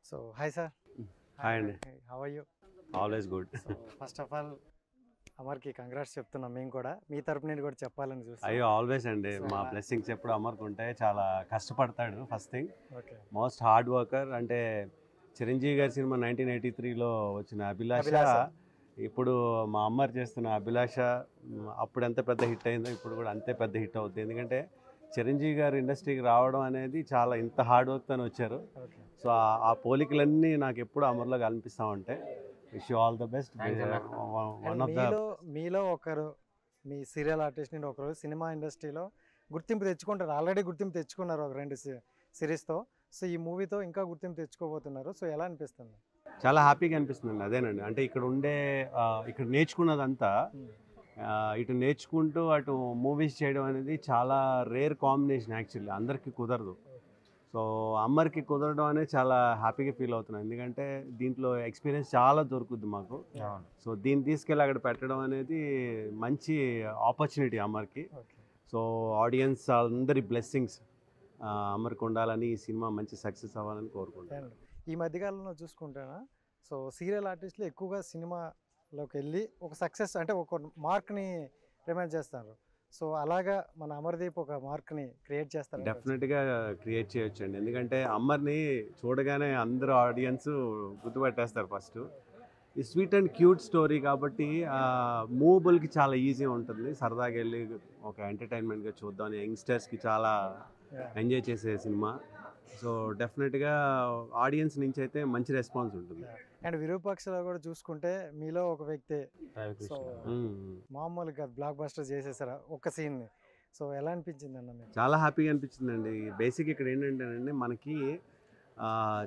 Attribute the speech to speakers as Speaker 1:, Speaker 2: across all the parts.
Speaker 1: So hi sir
Speaker 2: hi అండి
Speaker 1: how are you
Speaker 2: always good
Speaker 1: so first of all అమర్కి congrats చెప్తున్నాం మేము కూడా మీ తరపు నుండి కూడా చెప్పాలని చూస్తాం
Speaker 2: అయ్యో ఆల్వేస్ అండి
Speaker 1: So,
Speaker 2: మా
Speaker 1: అలా-
Speaker 2: బ్లెస్సింగ్స్ ఎప్పుడు అమర్కు ఉంటాయి చాలా కష్టపడతాడు first thing
Speaker 1: okay
Speaker 2: most hard worker అంటే చిరంజీవి గారి సినిమా నైన్టీన్ ఎయిటీ త్రీలో వచ్చిన అభిలాష
Speaker 1: అభిలాష.
Speaker 2: ఇప్పుడు మా అమ్మర్ చేస్తున్న అభిలాష మ్, అప్పుడు ఎంత పెద్ద హిట్ అయిందో ఇప్పుడు కూడా అంతే పెద్ద హిట్ అవుతుంది ఎందుకంటే చిరంజీవి గారు ఇండస్ట్రీకి రావడం అనేది చాలా ఇంత హార్డ్ వర్క్తో వచ్చారు
Speaker 1: ఓకే
Speaker 2: సో ఆ- ఆ పోలికలన్నీ నాకు ఎప్పుడు అమర్లో కనిపిస్తూ ఉంటాయి wish you all the best
Speaker 3: Thanks అన్న.
Speaker 2: వన్ ఆఫ్ ద
Speaker 1: మీలో మీలో ఒకరు మీ సీరియల్ ఆర్టిస్ట్ నుండి ఒకరు సినిమా ఇండస్ట్రీలో గుర్తింపు తెచ్చుకుంటారు ఆల్రెడీ గుర్తింపు తెచ్చుకున్నారు ఒక రెండు సిరీస్తో సో ఈ మూవీతో ఇంకా గుర్తింపు తెచ్చుకోబోతున్నారు సో ఎలా అనిపిస్తుంది
Speaker 2: చాలా హ్యాపీగా అనిపిస్తుంది అదేనండి అంటే ఇక్కడ ఉండే ఆ, ఇక్కడ నేర్చుకున్నదంతా ఆ, ఇటు నేర్చుకుంటూ అటు మూవీస్ చేయడం అనేది చాలా రేర్ కాంబినేషన్ యాక్చువల్లీ అందరికీ కుదరదు సో అమ్మరికి కుదరడం అనేది చాలా హ్యాపీగా ఫీల్ అవుతున్నాను ఎందుకంటే దీంట్లో ఎక్స్పీరియన్స్ చాలా దొరుకుద్ది మాకు
Speaker 3: అవును
Speaker 2: సో దీన్ని తీసుకెళ్ళి అక్కడ పెట్టడం అనేది మంచి ఆపర్చునిటీ అమ్మర్కి
Speaker 1: ఓకే
Speaker 2: సో ఆడియన్స్ అందరి బ్లెస్సింగ్స్ అమ్మరికి ఉండాలని ఈ సినిమా మంచి సక్సెస్ అవ్వాలని కోరుకుంటాను
Speaker 1: అండ్ ఈ మధ్యకాలంలో చూసుకుంటేనా సో సీరియల్ ఆర్టిస్టులు ఎక్కువగా సినిమాలోకి వెళ్ళి ఒక సక్సెస్ అంటే ఒక మార్క్ని రిమైండ్ చేస్తారు సో అలాగా మన అమర్దీప్ ఒక మార్క్ని క్రియేట్ చేస్తారు
Speaker 2: డెఫినెట్గా క్రియేట్ చేయొచ్చు అండి ఎందుకంటే అమ్మర్ని చూడగానే అందరూ ఆడియన్స్ గుర్తుపట్టేస్తారు ఫస్ట్ ఈ స్వీట్ అండ్ క్యూట్ స్టోరీ కాబట్టి మూవబుల్కి చాలా ఈజీ ఉంటుంది సరదాగా వెళ్ళి ఒక ఎంటర్టైన్మెంట్గా చూద్దాం యంగ్స్టర్స్కి చాలా ఎంజాయ్ చేసే సినిమా సో డెఫినెట్గా ఆడియన్స్ నుంచి అయితే మంచి రెస్పాన్స్ ఉంటుంది
Speaker 1: అండ్ విరూపాక్షలో కూడా చూసుకుంటే మీలో ఒక వ్యక్తి సో
Speaker 2: మ్మ్.
Speaker 1: మామూలుగా బ్లాక్ బస్టర్ చేసేసారు ఒక్క సీన్ని సో ఎలా అనిపించింది అన్న మీకు
Speaker 2: చాలా హ్యాపీగా అనిపించిందండి బేసిక్ ఇక్కడ ఏంటంటేనండి మనకి ఆ,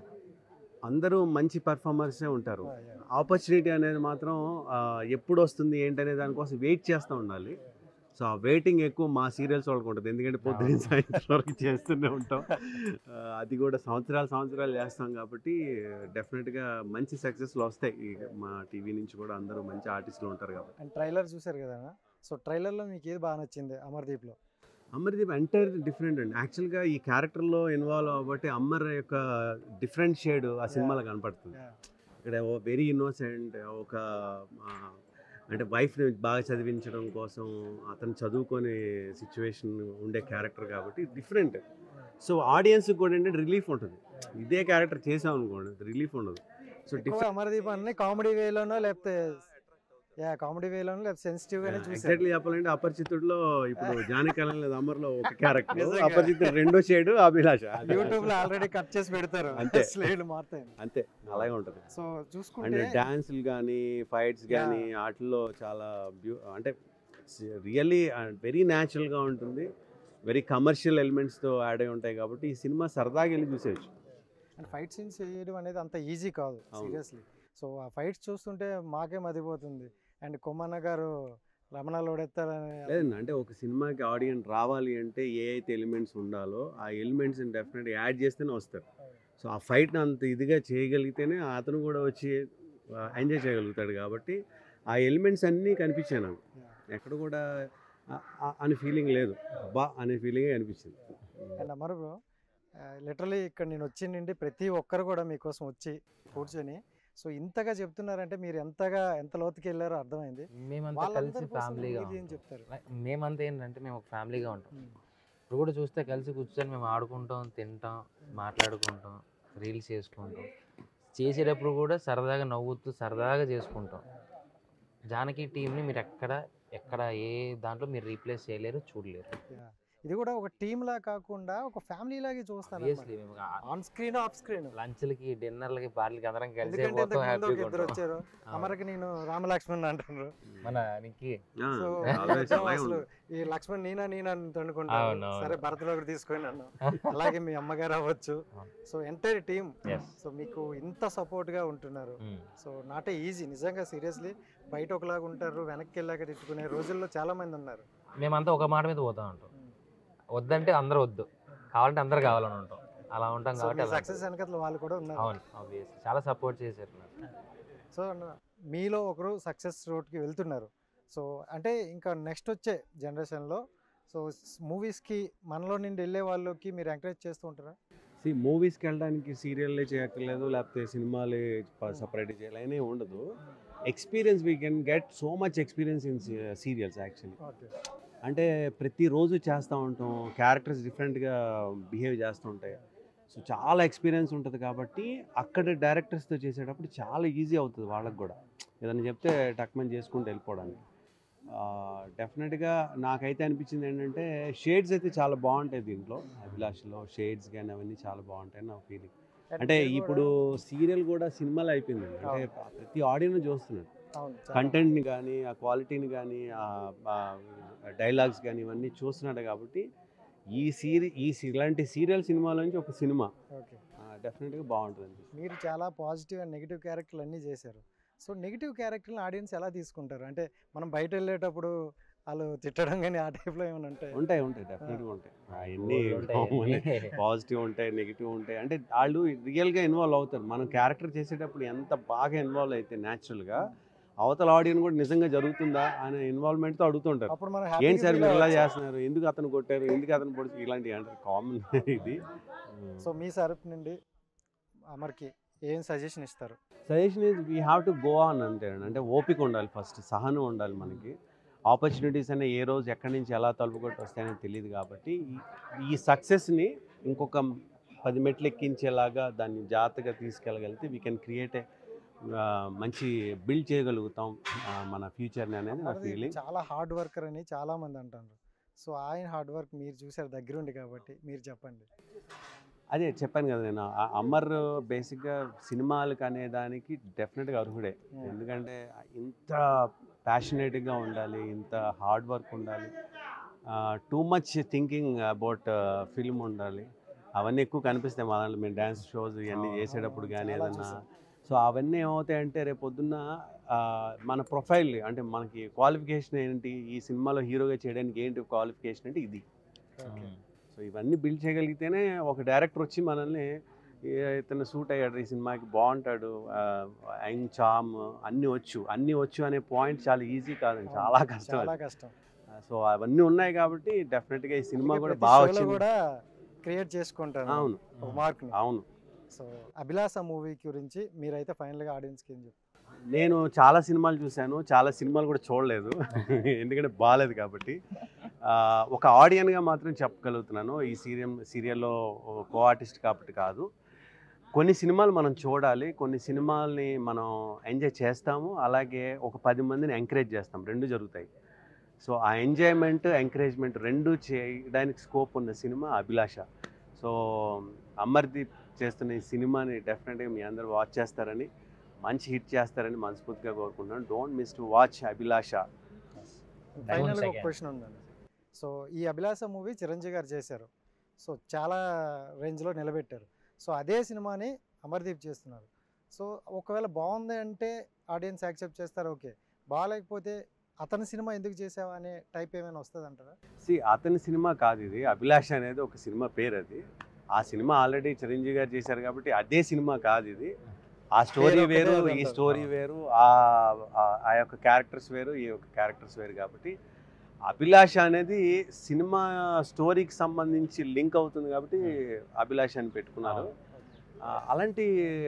Speaker 2: అందరూ మంచి పర్ఫార్మర్సే ఉంటారు
Speaker 1: Ah, yeah.
Speaker 2: ఆపర్చునిటీ అనేది మాత్రం ఆ, ఎప్పుడు వస్తుంది ఏంటనే దానికోసం వెయిట్ చేస్తూ ఉండాలి సో ఆ వెయిటింగ్ ఎక్కువ మా సీరియల్స్ వాళ్ళకి ఉంటుంది ఎందుకంటే పొద్దున్న సాయంత్రం వరకు చేస్తూనే ఉంటాం ఆ, అది కూడా సంవత్సరాలు సంవత్సరాలు చేస్తాం కాబట్టి డెఫినెట్గా మంచి సక్సెస్లు వస్తాయి ఈ మా టీవీ నుంచి కూడా అందరూ మంచి ఆర్టిస్టులు ఉంటారు కాబట్టి
Speaker 1: అండ్ ట్రైలర్ చూసారు కదా అన్న? సో ట్రైలర్లో మీకు ఏది బాగా నచ్చింది అమర్దీప్లో
Speaker 2: అమర్దీప్ ఎంటైర్ డిఫరెంట్ అండి యాక్చువల్గా ఈ క్యారెక్టర్లో ఇన్వాల్వ్ అవ్వబట్టి అమ్మర్ యొక్క డిఫరెంట్ షేడ్ ఆ సినిమాలో కనపడుతుంది ఇక్కడ వెరీ ఇన్నోసెంట్ ఒక ఆ, అంటే వైఫ్ని బాగా చదివించడం కోసం అతను చదువుకొని సిచ్యువేషన్ ఉండే క్యారెక్టర్ కాబట్టి డిఫరెంట్ సో ఆడియన్స్కి కూడా ఏంటంటే రిలీఫ్ ఉంటుంది ఇదే క్యారెక్టర్ చేసాం అనుకోండి రిలీఫ్ ఉండదు సో
Speaker 1: ఎక్కువ
Speaker 2: డిఫరెంట్
Speaker 1: అమర్దీప్ అన్ని కామెడీ వేలోనో లేకపోతే యా కామెడీ వేలోనో లేకపోతే సెన్సిటివ్ గానే చూసారు
Speaker 2: ఎగ్జాక్ట్లీ చెప్పాలంటే అపరిచితుడిలో ఇప్పుడు జానకాలం లేదు అమర్లో ఒక క్యారెక్టర్
Speaker 1: నిజంగా.
Speaker 2: అపరిచితుడు రెండో షేడ్ అభిలాష
Speaker 1: యూట్యూబ్ లో ఆల్రెడీ కట్ చేసి పెడతారు
Speaker 2: అంతే.
Speaker 1: స్లేలు మారుతాయి
Speaker 2: అంతే అలాగే ఉంటుంది
Speaker 1: సో
Speaker 2: అంటే
Speaker 1: చూసుకుంటే
Speaker 2: డాన్సులు కానీ ఫైట్స్ కానీ వాటిల్లో చాలా బ్యూ అంటే రియల్లీ వెరీ న్యాచురల్గా ఉంటుంది వెరీ కమర్షియల్ ఎలిమెంట్స్తో యాడ్ అయి ఉంటాయి కాబట్టి ఈ సినిమా సరదాగా వెళ్ళి చూసేయచ్చు
Speaker 1: అండ్ ఫైట్ సీన్స్ చేయడం అనేది అంత ఈజీ కాదు
Speaker 2: అవును.
Speaker 1: సీరియస్లీ సో ఆ ఫైట్స్ చూస్తుంటే మాకే మదిపోతుంది అండ్ కొమ్మన్న గారు రమణాలు ఓడెత్తారని
Speaker 2: లేదండి అంటే ఒక సినిమాకి ఆడియన్స్ రావాలి అంటే ఏ అయితే ఎలిమెంట్స్ ఉండాలో ఆ ఎలిమెంట్స్ని డెఫినెట్గా యాడ్ చేస్తేనే వస్తారు సో ఆ ఫైట్ని అంత ఇదిగా చేయగలిగితేనే అతను కూడా వచ్చి ఎంజాయ్ చేయగలుగుతాడు కాబట్టి ఆ ఎలిమెంట్స్ అన్నీ కనిపించాయి నాకు ఎక్కడ కూడా ఆ- ఆ- అని ఫీలింగ్ లేదు బా అనే ఫీలింగే అనిపించింది
Speaker 1: అండ్ అమరు బ్రో లిటరలీ ఇక్కడ నేను వచ్చి నుండి ప్రతి ఒక్కరు కూడా మీకోసం వచ్చి కూర్చొని సో ఇంతగా చెప్తున్నారంటే మీరు ఎంతగా ఎంత లోతుకి వెళ్ళారో అర్థమైంది
Speaker 3: మేమంతా
Speaker 1: వాళ్ళందరి
Speaker 3: కలిసి
Speaker 1: కోసం
Speaker 3: ఫ్యామిలీగా
Speaker 1: ఇది ఏం
Speaker 3: ఉంటాం
Speaker 1: చెప్తారు
Speaker 3: Like, మేమంతా ఏంటంటే మేము ఒక ఫ్యామిలీగా ఉంటాం
Speaker 1: ఉమ్.
Speaker 3: ఇప్పుడు కూడా చూస్తే కలిసి కూర్చొని మేము ఆడుకుంటాం తింటాం మాట్లాడుకుంటాం రీల్స్ చేసుకుంటాం చేసేటప్పుడు కూడా సరదాగా నవ్వుతూ సరదాగా చేసుకుంటాం జానకి టీంని మీరు ఎక్కడ ఎక్కడ ఏ దాంట్లో మీరు రీప్లేస్ చేయలేరు చూడలేరు
Speaker 1: Yeah. ఇది కూడా ఒక టీమ్ లా కాకుండా ఒక ఫ్యామిలీ లాగే చూస్తాను
Speaker 3: ఆబ్వియస్లీ మేము
Speaker 1: ఆన్ స్క్రీన్ ఆఫ్ స్క్రీన్
Speaker 3: లంచ్లకి డిన్నర్లకి పార్టీలకి అందరం కలిసి
Speaker 1: ఎందుకంటే ఇంతకు
Speaker 3: పోతాం
Speaker 1: ముందు ఒక
Speaker 3: హ్యాపీగా
Speaker 1: ఇద్దరు
Speaker 3: ఉంటాం
Speaker 1: వచ్చారు అమరకి నేను రామలక్ష్మణ్ అంటున్నారు
Speaker 3: మన నీకు
Speaker 2: ఆ,
Speaker 1: సో
Speaker 2: always అలాగే
Speaker 1: అసలు
Speaker 2: ఉంటుంది.
Speaker 1: ఈ లక్ష్మణ్ నేనా నేనా అని అనుకుంటాను
Speaker 3: అవును, అవును.
Speaker 1: సరే భరతలో కూడా తీసుకొని అన్నాను అలాగే మీ అమ్మగారు అవ్వచ్చు
Speaker 3: అవును.
Speaker 1: So entire team
Speaker 3: yes
Speaker 1: so మీకు ఇంత సపోర్ట్ గా ఉంటున్నారు సో నాట్ ఈజీ నిజంగా సీరియస్లీ బయట ఒకలాగా ఉంటారు వెనక్కి వెళ్ళాక తిట్టుకునే రోజుల్లో చాలా మంది ఉన్నారు
Speaker 3: మేమంతా ఒక మాట మీద పోతా ఉంటాం వద్దంటే అందరూ వద్దు కావాలంటే అందరు కావాలని ఉంటాం అలా ఉంటాం
Speaker 1: సో
Speaker 3: కాబట్టి
Speaker 1: మీ
Speaker 3: అలా
Speaker 1: సక్సెస్ వెనకట్ల వాళ్ళు కూడా ఉన్నారు
Speaker 3: అవును ఆబ్వియస్ చాలా సపోర్ట్ చేశారు నాకు
Speaker 1: సో అన్న, మీలో ఒకరు సక్సెస్ రోడ్కి వెళ్తున్నారు సో అంటే ఇంకా నెక్స్ట్ వచ్చే జనరేషన్లో సో మూవీస్కి మనలో నుండి వెళ్ళే వాళ్ళకి మీరు ఎంకరేజ్ చేస్తూ ఉంటారా
Speaker 2: సి మూవీస్కి వెళ్ళడానికి సీరియల్లే చేయక్కర్లేదు లేకపోతే సినిమాలే సపరేట్ చేయాలనే ఉండదు experience we can get so much experience in serials actually
Speaker 1: okay
Speaker 2: అంటే ప్రతిరోజు చేస్తూ ఉంటాం క్యారెక్టర్స్ డిఫరెంట్గా బిహేవ్ చేస్తూ ఉంటాయి సో చాలా ఎక్స్పీరియన్స్ ఉంటుంది కాబట్టి అక్కడ డైరెక్టర్స్తో చేసేటప్పుడు చాలా ఈజీ అవుతుంది వాళ్ళకి కూడా ఏదైనా చెప్తే టక్మన్ చేసుకుంటూ వెళ్ళిపోవడానికి డెఫినెట్గా నాకైతే అనిపించింది ఏంటంటే షేడ్స్ అయితే చాలా బాగుంటాయి దీంట్లో అభిలాష్లో షేడ్స్ కానీ అవన్నీ చాలా బాగుంటాయి నా ఫీలింగ్ అంటే ఇప్పుడు సీరియల్ కూడా సినిమాలు అయిపోయింది అంటే ప్రతి ఆడియన్స్ చూస్తున్నాడు
Speaker 1: అవును చాలా.
Speaker 2: కంటెంట్ని కానీ ఆ క్వాలిటీని కానీ ఆ డైలాగ్స్ కానీ ఇవన్నీ చూస్తున్నాడు కాబట్టి ఈ సీరి ఈ సి- ఇలాంటి సీరియల్ సినిమాల నుంచి ఒక సినిమా
Speaker 1: ఓకే
Speaker 2: డెఫినెట్గా బాగుంటుంది
Speaker 1: మీరు చాలా పాజిటివ్ అండ్ నెగిటివ్ క్యారెక్టర్లు అన్నీ చేశారు సో నెగిటివ్ క్యారెక్టర్ని ఆడియన్స్ ఎలా తీసుకుంటారు అంటే మనం బయట వెళ్ళేటప్పుడు వాళ్ళు తిట్టడం కానీ ఆ టైప్లో ఏమైనా ఉంటాయి
Speaker 2: ఉంటాయి ఉంటాయి డెఫినెట్గా ఉంటాయి అవన్నీ
Speaker 3: ఉంటాయి అన్నీ.
Speaker 2: పాజిటివ్ ఉంటాయి నెగిటివ్ ఉంటాయి అంటే వాళ్ళు రియల్గా ఇన్వాల్వ్ అవుతారు మనం క్యారెక్టర్ చేసేటప్పుడు ఎంత బాగా ఇన్వాల్వ్ అయితే న్యాచురల్గా అవతల ఆడియన్స్ కూడా నిజంగా జరుగుతుందా అనే ఇన్వాల్వ్మెంట్తో అడుగుతుంటారు
Speaker 1: అప్పుడు మనం
Speaker 2: ఏం
Speaker 1: హ్యాపీగా
Speaker 2: సార్
Speaker 1: feel
Speaker 2: మీరు ఇలా
Speaker 1: అవ్వచ్చు.
Speaker 2: చేస్తున్నారు ఎందుకు అతను కొట్టారు ఎందుకు అతను పొడిచి ఇలాంటివి అంటారు కామన్ ఇది
Speaker 1: సో మీ తరపు నుండి అమర్కి ఏం సజెషన్ ఇస్తారు
Speaker 2: suggestion is we have to go on అంతే అంటే ఓపిక ఉండాలి ఫస్ట్ సహనం ఉండాలి మనకి ఆపర్చునిటీస్ అనే ఏ రోజు ఎక్కడి నుంచి ఎలా తలుపు కొట్టి వస్తాయని తెలియదు కాబట్టి ఈ- ఈ సక్సెస్ని ఇంకొక పది మెట్లు ఎక్కించేలాగా దాన్ని జాగ్రత్తగా తీసుకెళ్ళగలిగితే వీ కెన్ క్రియేట్ ఏ మంచి బిల్డ్ చేయగలుగుతాం ఆ, మన ఫ్యూచర్ని అనేది నా
Speaker 1: అమర్ది
Speaker 2: ఫీలింగ్
Speaker 1: చాలా హార్డ్ వర్కర్ అని చాలా మంది అంటారు సో ఆయన హార్డ్ వర్క్ మీరు చూసారు దగ్గరుండి కాబట్టి మీరు చెప్పండి
Speaker 2: అదే చెప్పాను కదా నేను ఆ అమర్ బేసిక్గా సినిమాలకు అనే దానికి డెఫినెట్గా అర్హుడే ఎందుకంటే ఇంత ప్యాషనేట్గా ఉండాలి ఇంత హార్డ్ వర్క్ ఉండాలి too much thinking about film ఉండాలి అవన్నీ ఎక్కువ కనిపిస్తాయి మా దాంట్లో మేము డ్యాన్స్ షోస్ ఇవన్నీ
Speaker 1: అవును,
Speaker 2: చేసేటప్పుడు కానీ
Speaker 1: చాలా
Speaker 2: ఏదన్నా
Speaker 1: చూసాం.
Speaker 2: సో అవన్నీ ఏమవుతాయంటే రేపు పొద్దున్న ఆ, మన ప్రొఫైల్ అంటే మనకి క్వాలిఫికేషన్ ఏంటి ఈ సినిమాలో హీరోగా చేయడానికి ఏంటి క్వాలిఫికేషన్ అంటే ఇది
Speaker 1: ఓకే
Speaker 2: సో ఇవన్నీ బిల్డ్ చేయగలిగితేనే ఒక డైరెక్టర్ వచ్చి మనల్ని "ఏ, ఇతను సూట్ అయ్యాడు ఈ సినిమాకి బాగుంటాడు యంగ్ చామ్ అన్నీ వచ్చు అన్నీ వచ్చు అనే పాయింట్ చాలా ఈజీ కాదండి చాలా కష్టం
Speaker 1: చాలా
Speaker 2: అది.
Speaker 1: కష్టం
Speaker 2: సో అవన్నీ ఉన్నాయి కాబట్టి డెఫినెట్గా ఈ సినిమా
Speaker 1: అందుకే
Speaker 2: కూడా
Speaker 1: ప్రతి
Speaker 2: బాగా
Speaker 1: showలో
Speaker 2: వచ్చింది
Speaker 1: కూడా క్రియేట్ చేసుకుంటాను
Speaker 2: అవును
Speaker 1: ఒక మార్క్ని
Speaker 2: అవును
Speaker 1: సో అభిలాష మూవీ గురించి మీరైతే ఫైనల్గా ఆడియన్స్కి ఏం చెప్తారు
Speaker 2: నేను చాలా సినిమాలు చూశాను చాలా సినిమాలు కూడా చూడలేదు ఎందుకంటే బాగాలేదు కాబట్టి ఆ, ఒక ఆడియన్గా మాత్రం చెప్పగలుగుతున్నాను ఈ సీరియల్ సీరియల్లో కో ఆర్టిస్ట్ కాబట్టి కాదు కొన్ని సినిమాలు మనం చూడాలి కొన్ని సినిమాల్ని మనం ఎంజాయ్ చేస్తాము అలాగే ఒక పది మందిని ఎంకరేజ్ చేస్తాం రెండు జరుగుతాయి సో ఆ ఎంజాయ్మెంట్ ఎంకరేజ్మెంట్ రెండు చేయడానికి స్కోప్ ఉన్న సినిమా అభిలాష సో అమర్దీప్ చేస్తున్న ఈ సినిమాని డెఫినెట్గా మీ అందరూ వాచ్ చేస్తారని మంచి హిట్ చేస్తారని మనస్ఫూర్తిగా కోరుకుంటున్నాను don't miss to watch Abhilasha
Speaker 1: ఫైనల్గా ఒక
Speaker 3: second.
Speaker 1: క్వశ్చన్ ఉందండి సో ఈ అభిలాష మూవీ చిరంజీవి గారు చేశారు సో చాలా రేంజ్లో నిలబెట్టారు సో అదే సినిమాని అమర్దీప్ చేస్తున్నారు సో ఒకవేళ బాగుంది అంటే ఆడియన్స్ యాక్సెప్ట్ చేస్తారు ఓకే బాగాలేకపోతే అతని సినిమా ఎందుకు చేసావా అనే టైప్ ఏమైనా వస్తుంది అంటారా
Speaker 2: సి అతని సినిమా కాదు ఇది అభిలాష అనేది ఒక సినిమా పేరు అది ఆ సినిమా ఆల్రెడీ చిరంజీవి గారు చేశారు కాబట్టి అదే సినిమా కాదు ఇది ఆ స్టోరీ
Speaker 1: ఒకటే
Speaker 2: వేరు
Speaker 1: అది
Speaker 2: ఈ
Speaker 1: అంటారు.
Speaker 2: స్టోరీ వేరు ఆ ఆ- ఆ యొక్క క్యారెక్టర్స్ వేరు ఈ యొక్క క్యారెక్టర్స్ వేరు కాబట్టి అభిలాష అనేది సినిమా స్టోరీకి సంబంధించి లింక్ అవుతుంది కాబట్టి అభిలాష అని పెట్టుకున్నారు ఆ, అలాంటి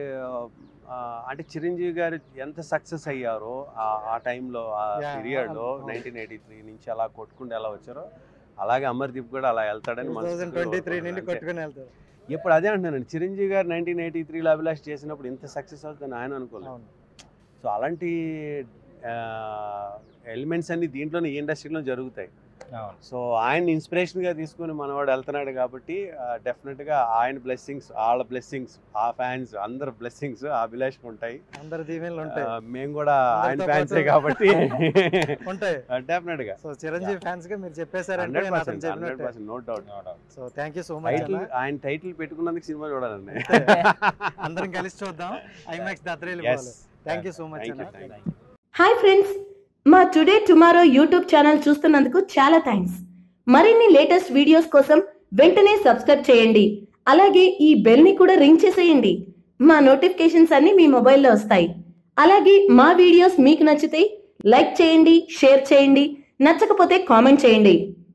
Speaker 2: ఆ, అంటే చిరంజీవి గారు ఎంత సక్సెస్ అయ్యారో ఆ- ఆ టైంలో ఆ
Speaker 1: Yeah,
Speaker 2: పీరియడ్లో
Speaker 1: అవును.
Speaker 2: నైన్టీన్ ఎయిటీ త్రీ నుంచి అలా కొట్టుకుంటూ ఎలా వచ్చారో అలాగే అమర్దీప్ కూడా అలా వెళ్తాడని
Speaker 1: టూ థౌజండ్
Speaker 2: మనస్ఫూర్తిగా
Speaker 1: ట్వంటీ త్రీ నుండి
Speaker 2: కోరుకుంటున్నాను.
Speaker 1: కొట్టుకుని వెళ్తారు
Speaker 2: అంతే. ఇప్పుడు అదే అంటున్నాను చిరంజీవి గారు నైన్టీన్ ఎయిటీ త్రీలో అభిలాష్ చేసినప్పుడు ఇంత సక్సెస్ అవుతుందని ఆయన అనుకోలేదు
Speaker 1: అవును
Speaker 2: సో అలాంటి ఎలిమెంట్స్ అన్ని దీంట్లోనే ఈ ఇండస్ట్రీలో జరుగుతాయి
Speaker 3: అవును
Speaker 2: సో ఆయన ఇన్స్పిరేషన్గా తీసుకొని మనవాడు వెళ్తున్నాడు కాబట్టి డెఫినెట్గా ఆయన బ్లెస్సింగ్స్ వాళ్ళ బ్లెస్సింగ్స్ ఆ ఫ్యాన్స్ అందరు బ్లెస్సింగ్స్ ఆ అభిలాష్కి ఉంటాయి
Speaker 1: అందరి దీవెనలు ఉంటాయి
Speaker 2: ఆ, మేము కూడా ఆయన
Speaker 1: అందరితో
Speaker 2: ఫ్యాన్సే
Speaker 1: పాటు
Speaker 2: కాబట్టి
Speaker 1: ఉంటాయి
Speaker 2: డెఫినెట్గా
Speaker 1: సో చిరంజీవి ఫ్యాన్స్ గా మీరు చెప్పేశారంటే
Speaker 2: హండ్రెడ్
Speaker 1: నేను అతను
Speaker 2: పర్సెంట్ హండ్రెడ్
Speaker 1: చెప్పినట్టే
Speaker 2: percent no doubt
Speaker 1: so thank you so much
Speaker 2: title
Speaker 1: అన్న
Speaker 2: ఆయన టైటిల్ పెట్టుకున్నందుకు సినిమా చూడాలండి
Speaker 1: అందరం కలిసి చూద్దాం ఐమాక్స్ దత్రేలు
Speaker 2: yes
Speaker 1: thank you so much
Speaker 2: thank you
Speaker 1: అన్న
Speaker 2: థ్యాంక్ యూ
Speaker 4: హాయ్ ఫ్రెండ్స్ మా టుడే టుమారో యూట్యూబ్ ఛానల్ చూస్తున్నందుకు చాలా థ్యాంక్స్ మరిన్ని లేటెస్ట్ వీడియోస్ కోసం వెంటనే సబ్స్క్రైబ్ చేయండి అలాగే ఈ బెల్ ని కూడా రింగ్ చేసేయండి మా నోటిఫికేషన్స్ అన్ని మీ మొబైల్లో వస్తాయి అలాగే మా వీడియోస్ మీకు నచ్చితే లైక్ చేయండి షేర్ చేయండి నచ్చకపోతే కామెంట్ చేయండి